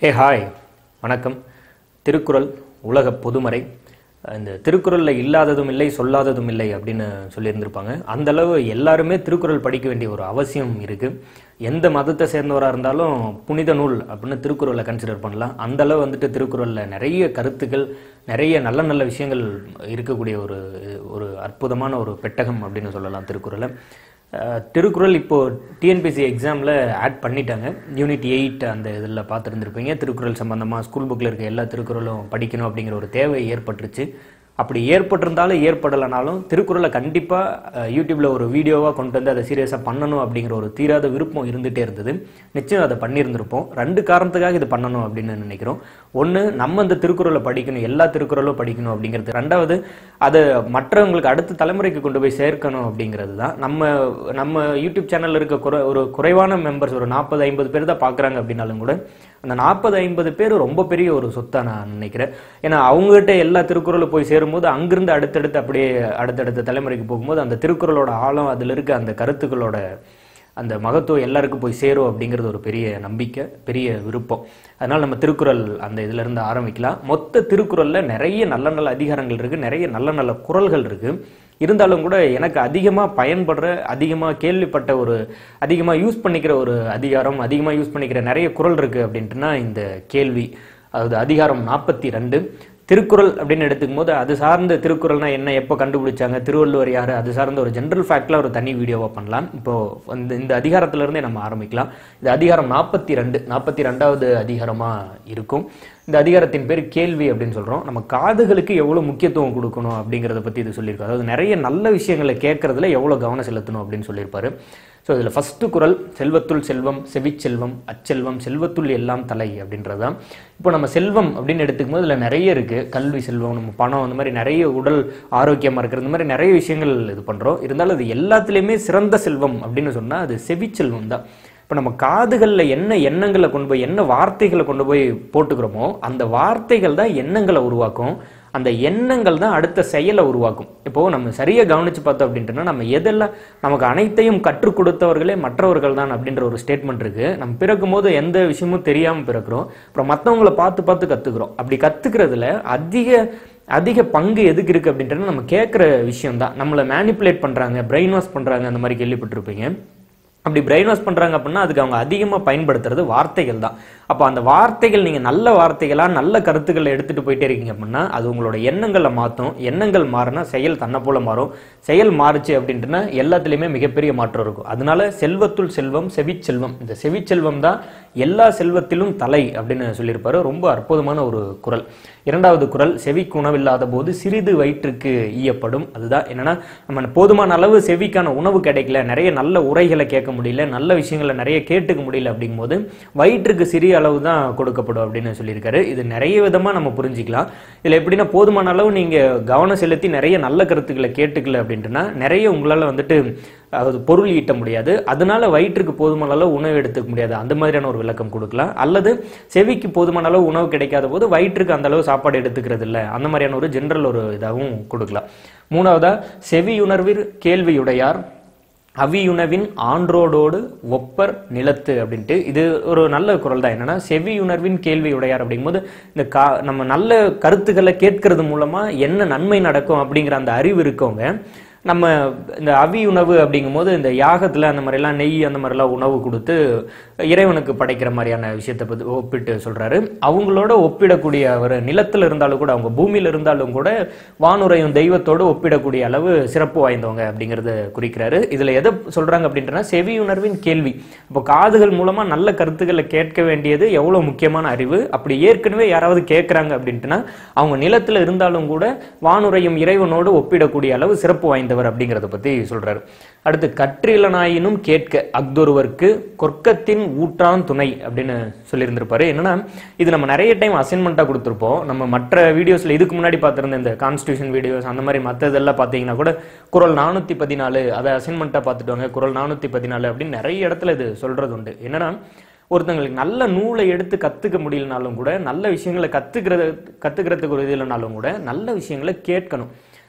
hey hi வணக்கம் திருக்குறள் உலக பொதுமறை இந்த திருக்குறளில் இல்லாததும் இல்லை சொல்லாததும் இல்லை அப்படின்னு சொல்லியிருந்திருப்பாங்க அந்த அளவு எல்லாருமே திருக்குறள் படிக்க வேண்டிய ஒரு அவசியம் இருக்கு எந்த மதத்தை சேர்ந்தவராக இருந்தாலும் புனித நூல் அப்படின்னு திருக்குறளை கன்சிடர் பண்ணலாம் அந்த அளவு வந்துட்டு திருக்குறளில் நிறைய கருத்துக்கள் நிறைய நல்ல நல்ல விஷயங்கள் இருக்கக்கூடிய ஒரு ஒரு அற்புதமான ஒரு பெட்டகம் அப்படின்னு சொல்லலாம் திருக்குறளை அஹ், திருக்குறள் இப்போ டிஎன்பிசி எக்ஸாமில் ஆட் பண்ணிட்டாங்க யூனிட் எயிட் அந்த இதில் பார்த்துருந்துருப்பீங்க திருக்குறள் சம்பந்தமாக ஸ்கூல் புக்கில் இருக்க எல்லா திருக்குறளும் படிக்கணும் அப்படிங்கிற ஒரு தேவை ஏற்பட்டுருச்சு அப்படி ஏற்பட்டிருந்தாலும் ஏற்படலைனாலும் திருக்குறளை கண்டிப்பாக யூடியூப்ல ஒரு வீடியோவாக கொண்டு வந்து அதை சீரியஸாக பண்ணணும் அப்படிங்கிற ஒரு தீராத விருப்பம் இருந்துகிட்டே இருந்தது நிச்சயம் அதை பண்ணியிருந்திருப்போம் ரெண்டு காரணத்துக்காக இது பண்ணணும் அப்படின்னு நினைக்கிறோம் ஒன்று நம்ம இந்த திருக்குறளை படிக்கணும் எல்லா திருக்குறளும் படிக்கணும் அப்படிங்கிறது ரெண்டாவது அதை மற்றவங்களுக்கு அடுத்த தலைமுறைக்கு கொண்டு போய் சேர்க்கணும் அப்படிங்கிறது தான் நம்ம நம்ம யூடியூப் சேனலில் இருக்க குறை ஒரு குறைவான மெம்பர்ஸ் ஒரு நாற்பது ஐம்பது பேர் தான் பார்க்குறாங்க அப்படின்னாலும் கூட அந்த நாற்பது ஐம்பது பேர் ரொம்ப பெரிய ஒரு சொத்தா நான் நினைக்கிறேன் ஏன்னா அவங்ககிட்ட எல்லா திருக்குறளும் போய் சேரும்போது அங்கிருந்து அடுத்தடுத்து அப்படியே அடுத்தடுத்த தலைமுறைக்கு போகும்போது அந்த திருக்குறளோட ஆழம் அதில் இருக்க அந்த கருத்துக்களோட அந்த மகத்துவம் எல்லாருக்கும் போய் சேரும் அப்படிங்கிறது ஒரு பெரிய நம்பிக்கை பெரிய விருப்பம் அதனால் நம்ம திருக்குறள் அந்த இதுல இருந்து ஆரம்பிக்கலாம் மொத்த திருக்குறள்ல நிறைய நல்ல நல்ல அதிகாரங்கள் இருக்கு நிறைய நல்ல நல்ல குறள்கள் இருக்கு இருந்தாலும் கூட எனக்கு அதிகமாக பயன்படுற அதிகமாக கேள்விப்பட்ட ஒரு அதிகமாக யூஸ் பண்ணிக்கிற ஒரு அதிகாரம் அதிகமாக யூஸ் பண்ணிக்கிற நிறைய குறள் இருக்கு அப்படின்ட்டுனா இந்த கேள்வி அதாவது அதிகாரம் நாற்பத்தி ரெண்டு திருக்குறள் அப்படின்னு எடுத்துக்கும் போது அது சார்ந்த திருக்குறள்னா என்ன எப்போ கண்டுபிடிச்சாங்க திருவள்ளுவர் யார் அது சார்ந்த ஒரு ஜென்ரல் ஃபேக்ட்ல ஒரு தனி வீடியோவாக பண்ணலாம் இப்போ இந்த இந்த அதிகாரத்துல இருந்தே நம்ம ஆரம்பிக்கலாம் இது அதிகாரம் நாற்பத்தி ரெண்டு நாற்பத்தி ரெண்டாவது அதிகாரமாக இருக்கும் இந்த அதிகாரத்தின் பேர் கேள்வி அப்படின்னு சொல்றோம் நம்ம காதுகளுக்கு எவ்வளவு முக்கியத்துவம் கொடுக்கணும் அப்படிங்கிறத பத்தி இது சொல்லியிருக்காரு அதாவது நிறைய நல்ல விஷயங்களை கேட்கறதுல எவ்வளவு கவனம் செலுத்தணும் அப்படின்னு சொல்லியிருப்பாரு ஸோ இதில் ஃபர்ஸ்ட் குறள் செல்வத்துள் செல்வம் செவிச்செல்வம் அச்செல்வம் செல்வத்துள் எல்லாம் தலை அப்படின்றதுதான் இப்போ நம்ம செல்வம் அப்படின்னு எடுத்துக்கும் போது இதில் நிறைய இருக்கு கல்வி செல்வம் நம்ம பணம் அந்த மாதிரி நிறைய உடல் ஆரோக்கியமா இருக்கிறது இந்த மாதிரி நிறைய விஷயங்கள் இது பண்றோம் இருந்தாலும் அது எல்லாத்துலேயுமே சிறந்த செல்வம் அப்படின்னு சொன்னா அது செவிச்செல்வம் தான் இப்போ நம்ம காதுகளில் என்ன எண்ணங்களை கொண்டு போய் என்ன வார்த்தைகளை கொண்டு போய் போட்டுக்கிறோமோ அந்த வார்த்தைகள் தான் எண்ணங்களை உருவாக்கும் அந்த எண்ணங்கள் தான் அடுத்த செயலை உருவாக்கும் இப்போ நம்ம சரியா கவனிச்சு பார்த்தோம் அப்படின்ட்டுனா நம்ம எதெல்லாம் நமக்கு அனைத்தையும் கற்றுக் கொடுத்தவர்களே மற்றவர்கள் தான் அப்படின்ற ஒரு ஸ்டேட்மெண்ட் இருக்கு நம்ம பிறக்கும் போது எந்த விஷயமும் தெரியாம பிறக்கிறோம் அப்புறம் மற்றவங்களை பார்த்து பார்த்து கத்துக்கிறோம் அப்படி கத்துக்கிறதுல அதிக அதிக பங்கு எதுக்கு இருக்கு அப்படின்ட்டு நம்ம கேட்குற விஷயம் தான் நம்மளை மேனிப்புலேட் பண்றாங்க பிரெயின் வாஷ் பண்றாங்க அந்த மாதிரி கேள்விப்பட்டிருப்பீங்க அப்படி பிரெயின் வாஷ் பண்றாங்க அப்படின்னா அதுக்கு அவங்க அதிகமா பயன்படுத்துறது வார்த்தைகள் தான் அப்போ அந்த வார்த்தைகள் நீங்க நல்ல வார்த்தைகளா நல்ல கருத்துக்களை எடுத்துட்டு போயிட்டே இருக்கீங்க அப்படின்னா அது உங்களோட எண்ணங்களை மாற்றும் எண்ணங்கள் மாறினா செயல் தன்னை போல மாறும் செயல் மாறுச்சு அப்படின்ட்டுனா எல்லாத்துலேயுமே மிகப்பெரிய மாற்றம் இருக்கும் அதனால செல்வத்துள் செல்வம் செவிச்செல்வம் இந்த செவிச்செல்வம் தான் எல்லா செல்வத்திலும் தலை அப்படின்னு சொல்லியிருப்பாரு ரொம்ப அற்புதமான ஒரு குறள் இரண்டாவது குறள் செவிக்கு உணவில்லாத போது சிறிது வயிற்றுக்கு ஈயப்படும் அதுதான் என்னன்னா நம்ம போதுமான அளவு செவிக்கான உணவு கிடைக்கல நிறைய நல்ல உரைகளை கேட்க முடியல நல்ல விஷயங்களை நிறைய கேட்டுக்க முடியல அப்படிங்கும்போது வயிற்றுக்கு சிறிய அளவு தான் கொடுக்கப்படும் அப்படின்னு சொல்லியிருக்காரு இது நிறைய விதமா நம்ம புரிஞ்சுக்கலாம் இதுல எப்படின்னா போதுமான அளவு நீங்க கவனம் செலுத்தி நிறைய நல்ல கருத்துக்களை கேட்டுக்கல அப்படின்ட்டுனா நிறைய உங்களால வந்துட்டு அதாவது பொருள் ஈட்ட முடியாது அதனால வயிற்றுக்கு போதுமான அளவு உணவு எடுத்துக்க முடியாது அந்த மாதிரியான ஒரு விளக்கம் கொடுக்கலாம் அல்லது செவிக்கு போதுமான அளவு உணவு கிடைக்காத போது வயிற்றுக்கு அந்த அளவு சாப்பாடு எடுத்துக்கிறது இல்லை அந்த மாதிரியான ஒரு ஜென்ரல் ஒரு இதாகவும் கொடுக்கலாம் மூணாவதா செவியுணர்விற் கேள்வியுடையார் அவியுணவின் ஆன்றோடோடு ஒப்பர் நிலத்து அப்படின்ட்டு இது ஒரு நல்ல குரல் தான் என்னன்னா செவியுணர்வின் கேள்வியுடையார் அப்படிங்கும்போது இந்த கா நம்ம நல்ல கருத்துக்களை கேட்கறது மூலமா என்ன நன்மை நடக்கும் அப்படிங்கிற அந்த அறிவு இருக்கவங்க நம்ம இந்த அவி உணவு அப்படிங்கும்போது இந்த யாகத்தில் அந்த மாதிரிலாம் நெய் அந்த மாதிரிலாம் உணவு கொடுத்து இறைவனுக்கு படைக்கிற மாதிரியான விஷயத்தை பற்றி ஒப்பிட்டு சொல்றாரு அவங்களோட ஒப்பிடக்கூடிய ஒரு நிலத்தில் இருந்தாலும் கூட அவங்க பூமியில் இருந்தாலும் கூட வானுரையும் தெய்வத்தோடு ஒப்பிடக்கூடிய அளவு சிறப்பு வாய்ந்தவங்க அப்படிங்கிறத குறிக்கிறாரு இதுல எதை சொல்றாங்க அப்படின்றனா செவியுணர்வின் கேள்வி இப்போ காதுகள் மூலமா நல்ல கருத்துக்களை கேட்க வேண்டியது எவ்வளவு முக்கியமான அறிவு அப்படி ஏற்கனவே யாராவது கேட்கறாங்க அப்படின்ட்டுனா அவங்க நிலத்துல இருந்தாலும் கூட வானுரையும் இறைவனோடு ஒப்பிடக்கூடிய அளவு சிறப்பு வாய்ந்தவர் அப்படிங்கிறத பத்தி சொல்றாரு அடுத்து கற்றிலனாயினும் கேட்க அக்தொருவர்க்கு கொர்க்கத்தின் ஊற்றான் துணை அப்படின்னு சொல்லியிருந்திருப்பாரு என்னன்னா இது நம்ம நிறைய டைம் அசைன்மெண்ட்டாக கொடுத்துருப்போம் நம்ம மற்ற வீடியோஸ்ல இதுக்கு முன்னாடி பார்த்திருந்த இந்த கான்ஸ்டியூஷன் வீடியோஸ் அந்த மாதிரி மற்றதெல்லாம் பார்த்தீங்கன்னா கூட குரல் நானூற்றி பதினாலு அதை அசைன்மெண்ட்டாக பார்த்துட்டு வாங்க குரல் நானூற்றி பதினாலு அப்படின்னு நிறைய இடத்துல இது சொல்றது உண்டு என்னன்னா ஒருத்தங்களுக்கு நல்ல நூலை எடுத்து கத்துக்க முடியலனாலும் கூட நல்ல விஷயங்களை கத்துக்கிறது கத்துக்கிறதுக்கு ஒரு இது இல்லைனாலும் கூட நல்ல விஷயங்களை கேட்கணும்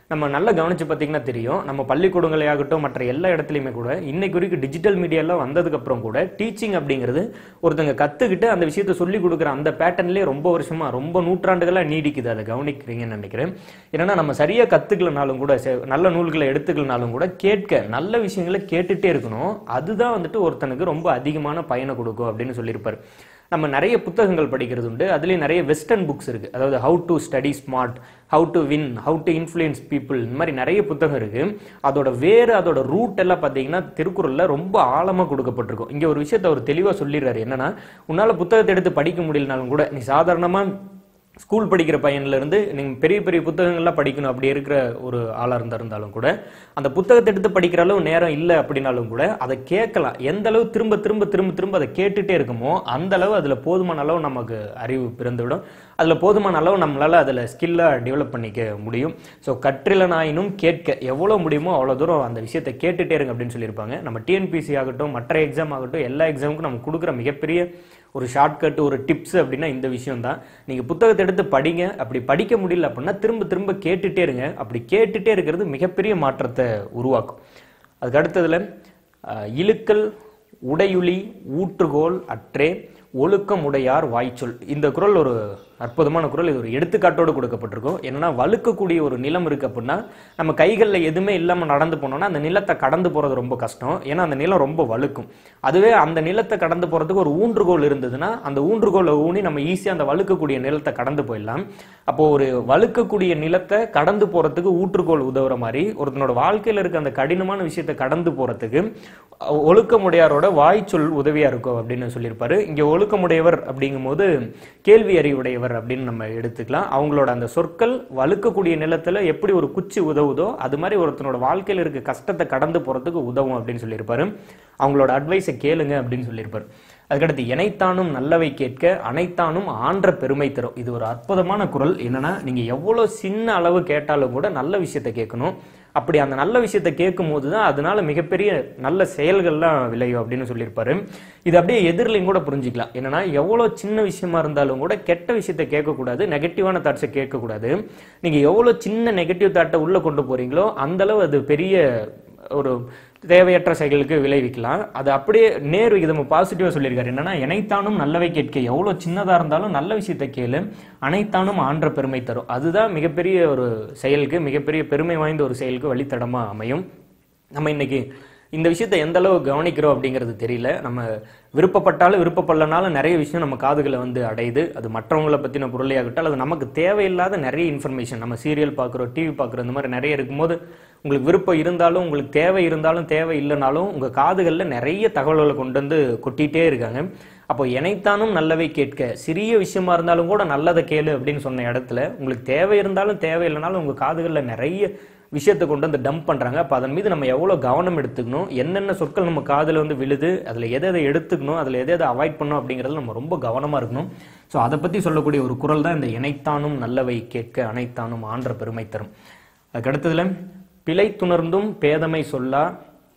நம்ம நல்லா கவனிச்சு பார்த்தீங்கன்னா தெரியும் நம்ம பள்ளிக்கூடங்களே ஆகட்டும் மற்ற எல்லா இடத்துலையுமே கூட இன்னைக்கு வரைக்கும் டிஜிட்டல் மீடியாலாம் வந்ததுக்கு அப்புறம் கூட டீச்சிங் அப்படிங்கிறது ஒருத்தங்க கத்துக்கிட்டு அந்த விஷயத்தை சொல்லி கொடுக்குற அந்த பேட்டர்ன்லேயே ரொம்ப வருஷமா ரொம்ப நூற்றாண்டுகளா நீடிக்குது அதை கவனிக்கிறீங்கன்னு நினைக்கிறேன் ஏன்னா நம்ம சரியா கத்துக்கலனாலும் கூட செ- நல்ல நூல்களை எடுத்துக்கலனாலும் கூட கேட்க நல்ல விஷயங்களை கேட்டுட்டே இருக்கணும் அதுதான் வந்துட்டு ஒருத்தனுக்கு ரொம்ப அதிகமான பயனை கொடுக்கும் அப்படின்னு சொல்லியிருப்பாரு நம்ம நிறைய புத்தகங்கள் படிக்கிறது உண்டு அதுலேயும் நிறைய வெஸ்டர்ன் புக்ஸ் இருக்கு அதாவது how to study smart how to win how to influence people இந்த மாதிரி நிறைய புத்தகம் இருக்கு அதோட வேறு அதோட ரூட் எல்லாம் பார்த்தீங்கன்னா திருக்குறள்ல ரொம்ப ஆழமா கொடுக்கப்பட்டிருக்கும் இங்க ஒரு விஷயத்தை அவர் தெளிவா சொல்லிடுறாரு என்னன்னா உன்னால புத்தகத்தை எடுத்து படிக்க முடியலனாலும் கூட நீ சாதாரணமா ஸ்கூல் படிக்கிற பையன்ல இருந்து நீங்க பெரிய பெரிய புத்தகங்கள்லாம் படிக்கணும் அப்படி இருக்கிற ஒரு ஆளா இருந்தா இருந்தாலும் கூட அந்த புத்தகத்தை எடுத்து படிக்கிற அளவு நேரம் இல்லை அப்படின்னாலும் கூட அதை கேட்கலாம் எந்த அளவு திரும்ப திரும்ப திரும்ப திரும்ப அதை கேட்டுட்டே இருக்குமோ அந்த அளவு அதுல போதுமான அளவு நமக்கு அறிவு பிறந்துவிடும் அதுல போதுமான அளவு நம்மளால அதுல ஸ்கில்லா டெவலப் பண்ணிக்க முடியும் ஸோ கற்றிலனாயினும் கேட்க எவ்வளவு முடியுமோ அவ்வளவு தூரம் அந்த விஷயத்தை கேட்டுட்டே இருங்க அப்படின்னு சொல்லியிருப்பாங்க நம்ம டிஎன்பிசி ஆகட்டும் மற்ற எக்ஸாம் ஆகட்டும் எல்லா எக்ஸாமுக்கும் நம்ம கொடுக்குற மிகப்பெரிய ஒரு ஷார்ட்கட் ஒரு டிப்ஸ் அப்படின்னா இந்த விஷயம் தான் நீங்கள் புத்தகத்தை எடுத்து படிங்க அப்படி படிக்க முடியல அப்படின்னா திரும்ப திரும்ப கேட்டுட்டே இருங்க அப்படி கேட்டுட்டே இருக்கிறது மிகப்பெரிய மாற்றத்தை உருவாக்கும் அதுக்கு அடுத்ததுல அஹ், இழுக்கல் உடையுளி ஊற்றுகோல் அற்றே ஒழுக்கம் உடையார் வாய்ச்சொல் இந்த குறள் ஒரு அற்புதமான குறள் இது ஒரு எடுத்துக்காட்டோடு கொடுக்கப்பட்டிருக்கும் என்னன்னா வழுக்கக்கூடிய ஒரு நிலம் இருக்கு அப்படின்னா நம்ம கைகளில் எதுவுமே இல்லாமல் நடந்து போனோம்னா அந்த நிலத்தை கடந்து போறது ரொம்ப கஷ்டம் ஏன்னா அந்த நிலம் ரொம்ப வழுக்கும் அதுவே அந்த நிலத்தை கடந்து போறதுக்கு ஒரு ஊன்றுகோல் இருந்ததுன்னா அந்த ஊன்றுகோலை ஊனி நம்ம ஈஸியாக அந்த வழுக்கக்கூடிய நிலத்தை கடந்து போயிடலாம் அப்போ ஒரு வழுக்கக்கூடிய நிலத்தை கடந்து போறதுக்கு ஊற்றுகோல் உதவுற மாதிரி ஒருத்தனோட வாழ்க்கையில இருக்க அந்த கடினமான விஷயத்தை கடந்து போறதுக்கு ஒழுக்கமுடையாரோட வாய்ச்சொல் உதவியா இருக்கும் அப்படின்னு சொல்லியிருப்பாரு இங்க ஒழுக்கமுடையவர் அப்படிங்கும்போது கேள்வி அறிவுடையவர் அப்படின்னு நம்ம எடுத்துக்கலாம் அவங்களோட அந்த சொற்கள் வழுக்கக்கூடிய நிலத்துல எப்படி ஒரு குச்சி உதவுதோ அது மாதிரி ஒருத்தனோட வாழ்க்கையில இருக்க கஷ்டத்தை கடந்து போறதுக்கு உதவும் அப்படின்னு சொல்லியிருப்பாரு அவங்களோட அட்வைஸை கேளுங்க அப்படின்னு சொல்லியிருப்பாரு அதுக்கடுத்து இணைத்தானும் நல்லவை கேட்க அனைத்தானும் ஆன்ற பெருமை தரும் இது ஒரு அற்புதமான குரல் என்னன்னா நீங்க எவ்வளவு சின்ன அளவு கேட்டாலும் கூட நல்ல விஷயத்தை கேட்கணும் அப்படி அந்த நல்ல விஷயத்தை கேட்கும் போது தான் அதனால மிகப்பெரிய நல்ல செயல்கள்லாம் விளையும் அப்படின்னு சொல்லியிருப்பாரு இது அப்படியே எதிரிலையும் கூட புரிஞ்சுக்கலாம் என்னன்னா எவ்வளவு சின்ன விஷயமா இருந்தாலும் கூட கெட்ட விஷயத்தை கேட்கக்கூடாது நெகட்டிவான தாட்ஸை கேட்கக்கூடாது நீங்க எவ்வளவு சின்ன நெகட்டிவ் தாட்டை உள்ள கொண்டு போறீங்களோ அந்த அளவு அது பெரிய ஒரு தேவையற்ற செயல்களுக்கு விளைவிக்கலாம் அது அப்படியே நேர் விகிதம் பாசிட்டிவா சொல்லியிருக்காரு என்னன்னா இணைத்தானும் நல்லவை கேட்க எவ்வளவு சின்னதா இருந்தாலும் நல்ல விஷயத்தை கேளு அனைத்தானும் ஆன்ற பெருமை தரும் அதுதான் மிகப்பெரிய ஒரு செயலுக்கு மிகப்பெரிய பெருமை வாய்ந்த ஒரு செயலுக்கு வழித்தடமா அமையும் நம்ம இன்னைக்கு இந்த விஷயத்தை எந்த அளவு கவனிக்கிறோம் அப்படிங்கிறது தெரியல நம்ம விருப்பப்பட்டாலும் விருப்பப்படலனாலும் நிறைய விஷயம் நம்ம காதுகளை வந்து அடையுது அது மற்றவங்களை பற்றின பொருளையாகட்டும் அது நமக்கு தேவையில்லாத நிறைய இன்ஃபர்மேஷன் நம்ம சீரியல் பார்க்குறோம் டிவி பார்க்குறோம் இந்த மாதிரி நிறைய இருக்கும்போது உங்களுக்கு விருப்பம் இருந்தாலும் உங்களுக்கு தேவை இருந்தாலும் தேவை இல்லைனாலும் உங்கள் காதுகளில் நிறைய தகவல்களை கொண்டு வந்து கொட்டிகிட்டே இருக்காங்க அப்போ இணைத்தானும் நல்லவை கேட்க சிறிய விஷயமா இருந்தாலும் கூட நல்லதை கேளு அப்படின்னு சொன்ன இடத்துல உங்களுக்கு தேவை இருந்தாலும் தேவை இல்லைனாலும் உங்கள் காதுகளில் நிறைய விஷயத்தை கொண்டு வந்து டம்ப் பண்றாங்க அப்போ அதன் மீது நம்ம எவ்வளோ கவனம் எடுத்துக்கணும் என்னென்ன சொற்கள் நம்ம காதில் வந்து விழுது அதில் எதை எதை எடுத்துக்கணும் அதில் எதை எதை அவாய்ட் பண்ணணும் அப்படிங்கிறதுல நம்ம ரொம்ப கவனமாக இருக்கணும் ஸோ அதை பற்றி சொல்லக்கூடிய ஒரு குரல் தான் இந்த இணைத்தானும் நல்லவை கேட்க அனைத்தானும் ஆன்ற பெருமை தரும் அதுக்கு அடுத்ததுல பிழை துணர்ந்தும் பேதமை சொல்லா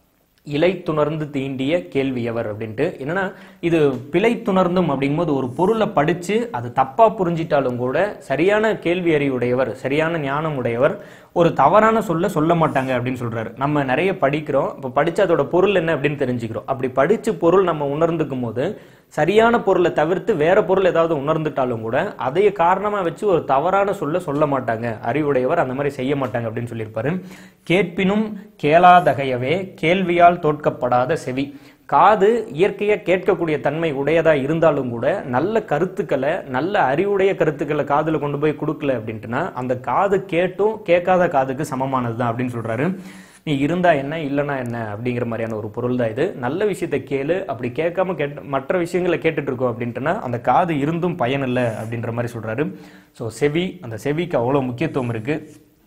இலை துணர்ந்து தீண்டிய கேள்வி எவர் அப்படின்ட்டு என்னன்னா இது பிழை துணர்ந்தும் அப்படிங்கும்போது ஒரு பொருளை படிச்சு அது தப்பா புரிஞ்சிட்டாலும் கூட சரியான கேள்வி அறிவுடையவர் சரியான ஞானம் உடையவர் ஒரு தவறான சொல்ல சொல்ல மாட்டாங்க அப்படின்னு சொல்றாரு நம்ம நிறைய படிக்கிறோம் இப்போ படிச்சு அதோட பொருள் என்ன அப்படின்னு தெரிஞ்சுக்கிறோம் அப்படி படிச்சு பொருள் நம்ம உணர்ந்துக்கும் போது சரியான பொருளை தவிர்த்து வேற பொருள் ஏதாவது உணர்ந்துட்டாலும் கூட அதைய காரணமா வச்சு ஒரு தவறான சொல்ல சொல்ல மாட்டாங்க அறிவுடையவர் அந்த மாதிரி செய்ய மாட்டாங்க அப்படின்னு சொல்லியிருப்பாரு கேட்பினும் கேளாதகையவே கேள்வியால் தோற்கப்படாத செவி காது இயற்கையா கேட்கக்கூடிய தன்மை உடையதா இருந்தாலும் கூட நல்ல கருத்துக்களை நல்ல அறிவுடைய கருத்துக்களை காதுல கொண்டு போய் கொடுக்கல அப்படின்ட்டுனா அந்த காது கேட்டும் கேட்காத காதுக்கு சமமானது தான் அப்படின்னு சொல்றாரு நீ இருந்தா என்ன இல்லைனா என்ன அப்படிங்கிற மாதிரியான ஒரு பொருள் தான் இது நல்ல விஷயத்தை கேளு அப்படி கேட்காம கேட்டு மற்ற விஷயங்களை கேட்டுட்டு இருக்கோம் அப்படின்ட்டுனா அந்த காது இருந்தும் பயன் இல்லை அப்படின்ற மாதிரி சொல்றாரு ஸோ செவி அந்த செவிக்கு அவ்வளோ முக்கியத்துவம் இருக்கு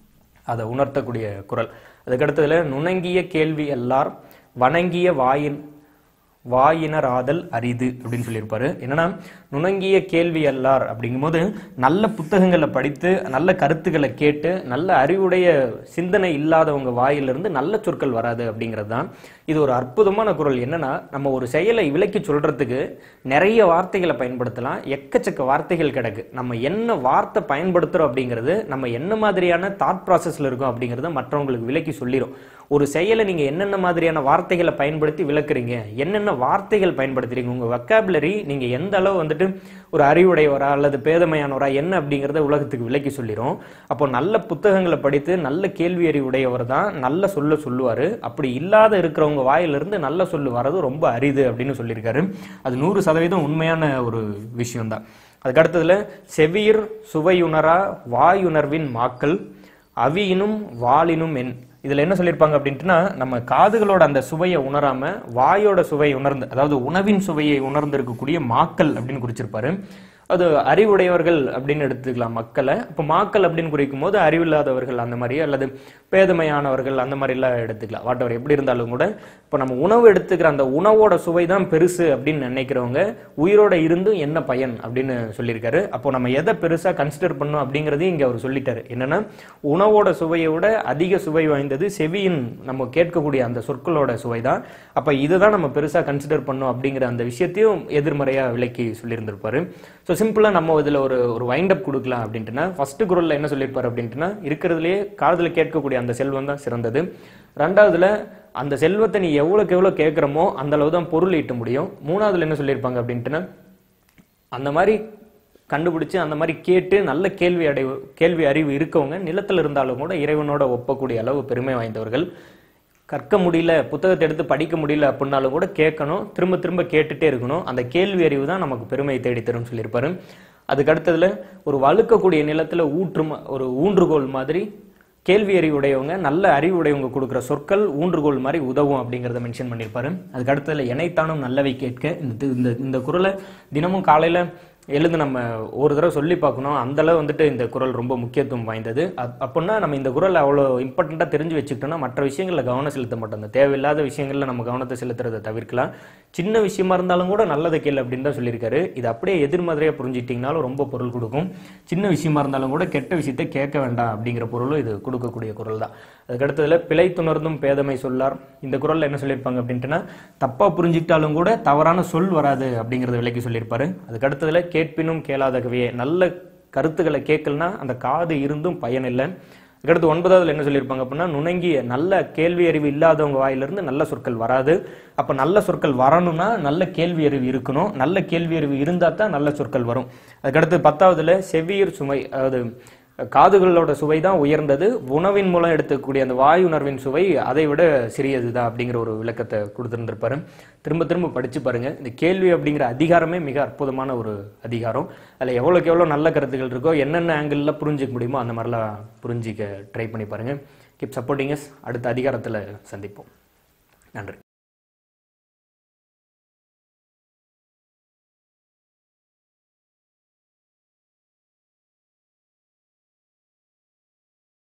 அதை உணர்த்தக்கூடிய குரல் அதுக்கடுத்ததுல நுணங்கிய கேள்வி எல்லார் வணங்கிய வாயின் வாயினராதல் அரிது அப்படின்னு சொல்லியிருப்பாரு என்னன்னா நுணங்கிய கேள்வி அல்லார் அப்படிங்கும்போது நல்ல புத்தகங்களை படித்து நல்ல கருத்துக்களை கேட்டு நல்ல அறிவுடைய சிந்தனை இல்லாதவங்க வாயிலிருந்து நல்ல சொற்கள் வராது அப்படிங்கிறது தான் இது ஒரு அற்புதமான குரல் என்னன்னா நம்ம ஒரு செயலை விளக்கி சொல்றதுக்கு நிறைய வார்த்தைகளை பயன்படுத்தலாம் எக்கச்சக்க வார்த்தைகள் கிடக்கு நம்ம என்ன வார்த்தை பயன்படுத்துறோம் அப்படிங்கிறது நம்ம என்ன மாதிரியான தாட் ப்ராசஸ்ல இருக்கோம் அப்படிங்கிறத மற்றவங்களுக்கு விளக்கி சொல்லிடும் ஒரு செயலை நீங்க என்னென்ன மாதிரியான வார்த்தைகளை பயன்படுத்தி விளக்குறீங்க என்னென்ன வார்த்தைகள் பயன்படுத்துறீங்க உங்க வக்காபுலரி நீங்க எந்த அளவு வந்துட்டு ஒரு அறிவுடையவரா அல்லது பேதமையானவரா என்ன அப்படிங்கிறத உலகத்துக்கு விளக்கி சொல்லிடும் அப்போ நல்ல புத்தகங்களை படித்து நல்ல கேள்வி அறிவுடையவர் தான் நல்ல சொல்ல சொல்லுவாரு அப்படி இல்லாத இருக்கிறவங்க வாயிலிருந்து நல்ல சொல்லு வர்றது ரொம்ப அரிது அப்படின்னு சொல்லியிருக்காரு அது நூறு சதவீதம் உண்மையான ஒரு விஷயம்தான் அதுக்கு அடுத்ததுல செவியர் சுவையுணரா வாயுணர்வின் மாக்கள் அவியினும் வாளினும் என் இதுல என்ன சொல்லியிருப்பாங்க அப்படின்ட்டுனா நம்ம காதுகளோட அந்த சுவையை உணராம வாயோட சுவையை உணர்ந்து அதாவது உணவின் சுவையை உணர்ந்து இருக்கக்கூடிய மாக்கள் அப்படின்னு குறிச்சிருப்பாரு அது அறிவுடையவர்கள் அப்படின்னு எடுத்துக்கலாம் மக்களை இப்போ மாக்கள் அப்படின்னு குறிக்கும் போது அறிவில்லாதவர்கள் அந்த மாதிரி அல்லது பேதமையானவர்கள் அந்த மாதிரிலாம் எடுத்துக்கலாம் வாட்டவர் எப்படி இருந்தாலும் கூட இப்போ நம்ம உணவு எடுத்துக்கிற அந்த உணவோட சுவை தான் பெருசு அப்படின்னு நினைக்கிறவங்க உயிரோட இருந்தும் என்ன பயன் அப்படின்னு சொல்லியிருக்காரு அப்போ நம்ம எதை பெருசா கன்சிடர் பண்ணோம் அப்படிங்கிறதையும் இங்க அவர் சொல்லிட்டாரு என்னன்னா உணவோட சுவையை விட அதிக சுவை வாய்ந்தது செவியின் நம்ம கேட்கக்கூடிய அந்த சொற்களோட சுவை தான் அப்ப இதுதான் நம்ம பெருசா கன்சிடர் பண்ணோம் அப்படிங்கிற அந்த விஷயத்தையும் எதிர்மறையா விளக்கி சொல்லியிருந்திருப்பாரு ஸோ சிம்பிளா நம்ம இதுல ஒரு ஒரு வைண்ட் அப் கொடுக்கலாம் அப்படின்ட்டுனா ஃபர்ஸ்ட் குரல்ல என்ன சொல்லியிருப்பாரு அப்படின்ட்டுனா இருக்கிறதுலயே காதுல கேட்கக்கூடிய அந்த செல்வம் தான் சிறந்தது ரெண்டாவதுல அந்த செல்வத்தை நீ எவ்வளவுக்கு எவ்வளவு கேட்குறமோ அந்த அளவு தான் பொருள் ஈட்ட முடியும் மூணாவதுல என்ன சொல்லியிருப்பாங்க அப்படின்ட்டுனா அந்த மாதிரி கண்டுபிடிச்சு அந்த மாதிரி கேட்டு நல்ல கேள்வி அடைவு கேள்வி அறிவு இருக்கவங்க நிலத்தில் இருந்தாலும் கூட இறைவனோட ஒப்பக்கூடிய அளவு பெருமை வாய்ந்தவர்கள் கற்க முடியல புத்தகத்தை எடுத்து படிக்க முடியல அப்படின்னாலும் கூட கேட்கணும் திரும்ப திரும்ப கேட்டுட்டே இருக்கணும் அந்த கேள்வி அறிவு தான் நமக்கு பெருமையை தேடி தரும் சொல்லியிருப்பாரு அதுக்கு அடுத்ததுல ஒரு வழுக்கக்கூடிய நிலத்துல ஊற்றும் ஒரு ஊன்றுகோல் மாதிரி கேள்வி அறிவுடையவங்க நல்ல அறிவுடையவங்க கொடுக்குற சொற்கள் ஊன்றுகோல் மாதிரி உதவும் அப்படிங்கிறத மென்ஷன் பண்ணியிருப்பாரு அதுக்கு அடுத்ததுல எனைத்தானும் நல்லவை கேட்க இந்த இந்த இந்த குரலை தினமும் காலையில எழுந்து நம்ம ஒரு தடவை சொல்லி பார்க்கணும் அந்த அளவு வந்துட்டு இந்த குரல் ரொம்ப முக்கியத்துவம் வாய்ந்தது அப்- அப்படின்னா நம்ம இந்த குரல் அவ்வளோ இம்பார்ட்டண்ட்டாக தெரிஞ்சு வச்சுக்கிட்டோம்னா மற்ற விஷயங்களில் கவனம் செலுத்த மாட்டோம் அந்த தேவையில்லாத விஷயங்களில் நம்ம கவனத்தை செலுத்துறதை தவிர்க்கலாம் சின்ன விஷயமா இருந்தாலும் கூட நல்லதை கேள் அப்படின்னு தான் சொல்லியிருக்காரு இது அப்படியே எதிர்மறையாக புரிஞ்சிட்டிங்கனாலும் ரொம்ப பொருள் கொடுக்கும் சின்ன விஷயமா இருந்தாலும் கூட கெட்ட விஷயத்தை கேட்க வேண்டாம் அப்படிங்கிற பொருளும் இது கொடுக்கக்கூடிய குரல் தான் அதுக்கு அடுத்ததுல பிழை துணர்ந்தும் பேதமை சொல்லார் இந்த குரல்ல என்ன சொல்லியிருப்பாங்க அப்படின்ட்டுனா தப்பா புரிஞ்சுக்கிட்டாலும் கூட தவறான சொல் வராது அப்படிங்கறத விலைக்கு சொல்லியிருப்பாரு அதுக்கு அடுத்ததுல கேட்பினும் கேளாதகவே நல்ல கருத்துக்களை கேட்கலனா அந்த காது இருந்தும் பயன் இல்லை அதுக்கடுத்து ஒன்பதாவதுல என்ன சொல்லியிருப்பாங்க அப்படின்னா நுணங்கிய நல்ல கேள்வி அறிவு இல்லாதவங்க வாயிலிருந்து நல்ல சொற்கள் வராது அப்ப நல்ல சொற்கள் வரணும்னா நல்ல கேள்வி அறிவு இருக்கணும் நல்ல கேள்வி அறிவு இருந்தா தான் நல்ல சொற்கள் வரும் அதுக்கடுத்து பத்தாவதுல செவியர் சுமை அதாவது காதுகளோட சுவை தான் உயர்ந்தது உணவின் மூலம் எடுத்துக்கூடிய அந்த வாயு உணர்வின் சுவை அதை விட சிறியதுதான் அப்படிங்கிற ஒரு விளக்கத்தை கொடுத்துருந்துருப்பாரு திரும்ப திரும்ப படிச்சு பாருங்க இந்த கேள்வி அப்படிங்கிற அதிகாரமே மிக அற்புதமான ஒரு அதிகாரம் அதில் எவ்வளோக்கு எவ்வளோ நல்ல கருத்துக்கள் இருக்கோ என்னென்ன ஆங்கிளில் புரிஞ்சிக்க முடியுமோ அந்த மாதிரிலாம் புரிஞ்சிக்க ட்ரை பண்ணி பாருங்க கீப் சப்போர்ட்டிங்கஸ் அடுத்த அதிகாரத்தில் சந்திப்போம் நன்றி